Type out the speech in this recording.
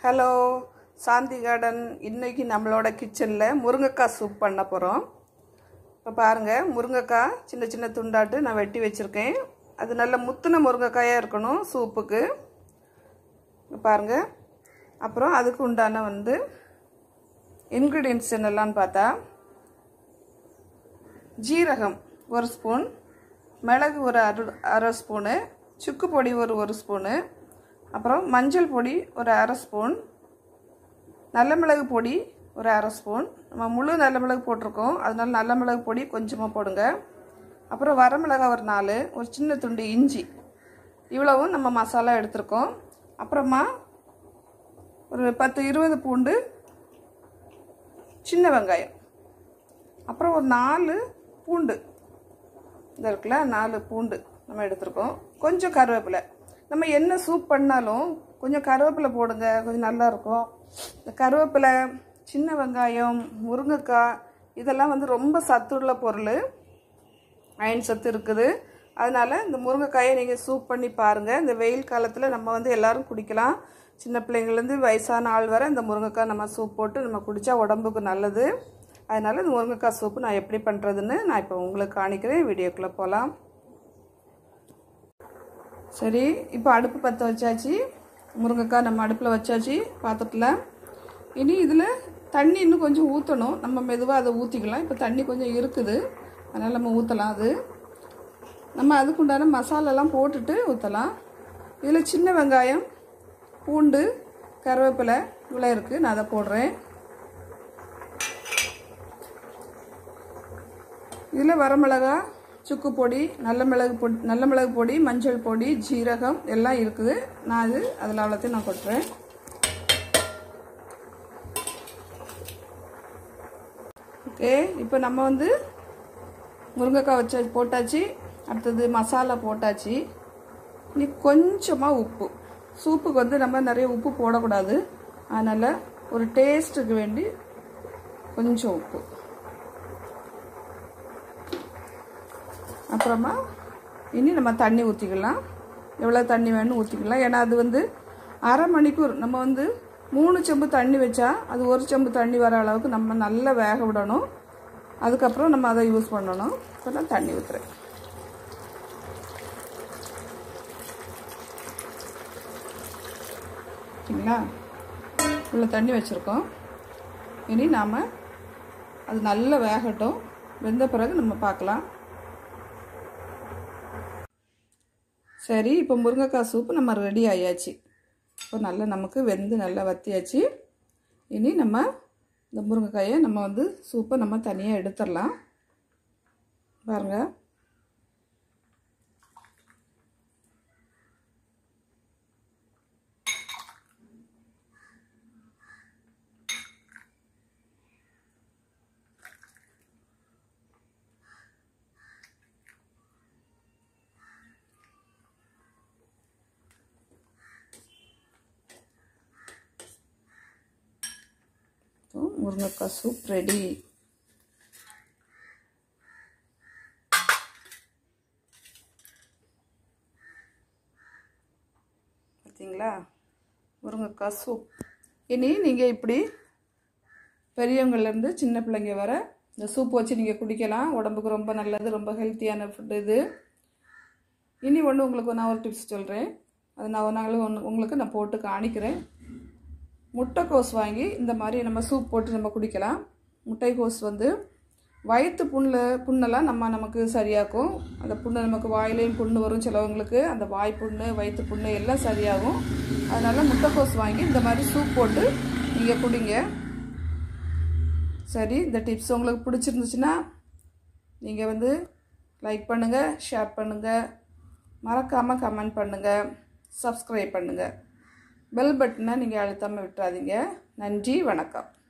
hello சாந்தி garden இன்னைக்கு நம்மளோட கிச்சனில் முருங்கைக்காய் சூப் பண்ண போகிறோம் இப்போ பாருங்கள் முருங்கைக்காய் சின்ன சின்ன துண்டாட்டு நான் வெட்டி வச்சுருக்கேன் அது நல்ல முத்துன முருங்கைக்காயாக இருக்கணும் சூப்புக்கு இங்க பாருங்கள் அப்புறம் அதுக்கு உண்டான வந்து இன்க்ரீடியன்ட்ஸ் என்னெல்லாம்னு பார்த்தா ஜீரகம் ஒரு ஸ்பூன் மிளகு ஒரு அரை அரை ஸ்பூனு சுக்கு பொடி ஒரு ஒரு ஸ்பூனு அப்புறம் மஞ்சள் பொடி ஒரு அரை ஸ்பூன் நல்ல மிளகு பொடி ஒரு அரை ஸ்பூன் நம்ம முழு நல்ல மிளகு போட்டிருக்கோம் அதனால நல்ல மிளகு பொடி கொஞ்சமாக போடுங்க அப்புறம் வரமிளகாய் ஒரு நாலு ஒரு சின்ன துண்டு இஞ்சி இவ்வளவும் நம்ம மசாலா எடுத்திருக்கோம் அப்புறமா ஒரு பத்து இருபது பூண்டு சின்ன வெங்காயம் அப்புறம் ஒரு நாலு பூண்டு இந்த இருக்குல்ல நாலு பூண்டு நம்ம எடுத்திருக்கோம் கொஞ்சம் கருவேப்பிலை நம்ம என்ன சூப் பண்ணாலும் கொஞ்சம் கருவேப்பிலை போடுங்க கொஞ்சம் நல்லா இருக்கும் இந்த கருவேப்பிலை சின்ன வெங்காயம் முருங்கைக்காய் இதெல்லாம் வந்து ரொம்ப சத்துள்ள பொருள் அயன் சத்து இருக்குது அதனால் இந்த முருங்கைக்காயை நீங்கள் சூப் பண்ணி பாருங்கள் இந்த வெயில் காலத்தில் நம்ம வந்து எல்லாரும் குடிக்கலாம் சின்ன பிள்ளைங்கள்லேருந்து வயசான ஆள் வரை இந்த முருங்கைக்காய் நம்ம சூப் போட்டு நம்ம குடித்தா உடம்புக்கு நல்லது அதனால் இந்த முருங்கைக்காய் சூப்பு நான் எப்படி பண்ணுறதுன்னு நான் இப்போ உங்களுக்கு காணிக்கிறேன் வீடியோக்குள்ளே போகலாம் சரி இப்போ அடுப்பு பற்ற வச்சாச்சு முருங்கைக்காய் நம்ம அடுப்பில் வச்சாச்சு பாத்திரத்தில் இனி இதில் தண்ணி இன்னும் கொஞ்சம் ஊற்றணும் நம்ம மெதுவாக அதை ஊற்றிக்கலாம் இப்போ தண்ணி கொஞ்சம் இருக்குது அதனால் நம்ம ஊற்றலாம் அது நம்ம அதுக்குண்டான மசாலாலாம் போட்டுட்டு ஊற்றலாம் இதில் சின்ன வெங்காயம் பூண்டு கருவேப்பிலை இவ்வளோ இருக்குது நான் அதை போடுறேன் இதில் வரமிளகா சுக்கு பொடி நல்ல மிளகு பொடி நல்ல மிளகு பொடி மஞ்சள் பொடி ஜீரகம் எல்லாம் இருக்குது நான் அது அதில் அவ்வளோத்தையும் நான் கொட்டுறேன் ஓகே இப்போ நம்ம வந்து முருங்கைக்காய் வச்சா போட்டாச்சு அடுத்தது மசாலா போட்டாச்சு இனி கொஞ்சமாக உப்பு சூப்புக்கு வந்து நம்ம நிறைய உப்பு போடக்கூடாது அதனால் ஒரு டேஸ்ட்டுக்கு வேண்டி கொஞ்சம் உப்பு அப்புறமா இனி நம்ம தண்ணி ஊற்றிக்கலாம் எவ்வளோ தண்ணி வேணும் ஊற்றிக்கலாம் ஏன்னா அது வந்து அரை மணிக்கூர் நம்ம வந்து மூணு செம்பு தண்ணி வச்சா அது ஒரு செம்பு தண்ணி வர அளவுக்கு நம்ம நல்லா வேக விடணும் அதுக்கப்புறம் நம்ம அதை யூஸ் பண்ணணும் இப்போ நான் தண்ணி ஊற்றுறேன் ஓகேங்களா இவ்வளோ தண்ணி வச்சுருக்கோம் இனி நாம் அது நல்லா வேகட்டும் வெந்த பிறகு நம்ம பார்க்கலாம் சரி இப்போ முருங்கைக்காய் சூப்பு நம்ம ரெடி ஆயாச்சு இப்போ நல்லா நமக்கு வெந்து நல்லா வத்தியாச்சு இனி நம்ம இந்த முருங்கைக்காயை நம்ம வந்து சூப்பை நம்ம தனியாக எடுத்துடலாம் பாருங்கள் முருங்கைக்காய் சூப் ரெடி பார்த்தீங்களா முருங்கைக்காய் சூப் இனி நீங்கள் இப்படி பெரியவங்கள்லேருந்து சின்ன பிள்ளைங்க வர இந்த சூப் வச்சு நீங்கள் குடிக்கலாம் உடம்புக்கு ரொம்ப நல்லது ரொம்ப ஹெல்த்தியான ஃபுட்டு இது இனி ஒன்று உங்களுக்கு நான் ஒரு டிப்ஸ் சொல்கிறேன் அது நான் நாங்களும் ஒன்று உங்களுக்கு நான் போட்டு காணிக்கிறேன் முட்டைக்கோஸ் வாங்கி இந்த மாதிரி நம்ம சூப் போட்டு நம்ம குடிக்கலாம் முட்டைக்கோஸ் வந்து வயிற்று புண்ணில் புண்ணெல்லாம் நம்ம நமக்கு சரியாக்கும் அந்த புண்ணு நமக்கு வாயிலையும் புண்ணு வரும் சிலவங்களுக்கு அந்த வாய் புண்ணு வயிற்று புண்ணு எல்லாம் சரியாகும் அதனால் முட்டைக்கோஸ் வாங்கி இந்த மாதிரி சூப் போட்டு நீங்கள் குடிங்க சரி இந்த டிப்ஸ் உங்களுக்கு பிடிச்சிருந்துச்சுன்னா நீங்கள் வந்து லைக் பண்ணுங்கள் ஷேர் பண்ணுங்கள் மறக்காமல் கமெண்ட் பண்ணுங்கள் சப்ஸ்கிரைப் பண்ணுங்கள் பெல் பட்டனை நீங்கள் அழுத்தாமல் விட்டுறாதீங்க நன்றி வணக்கம்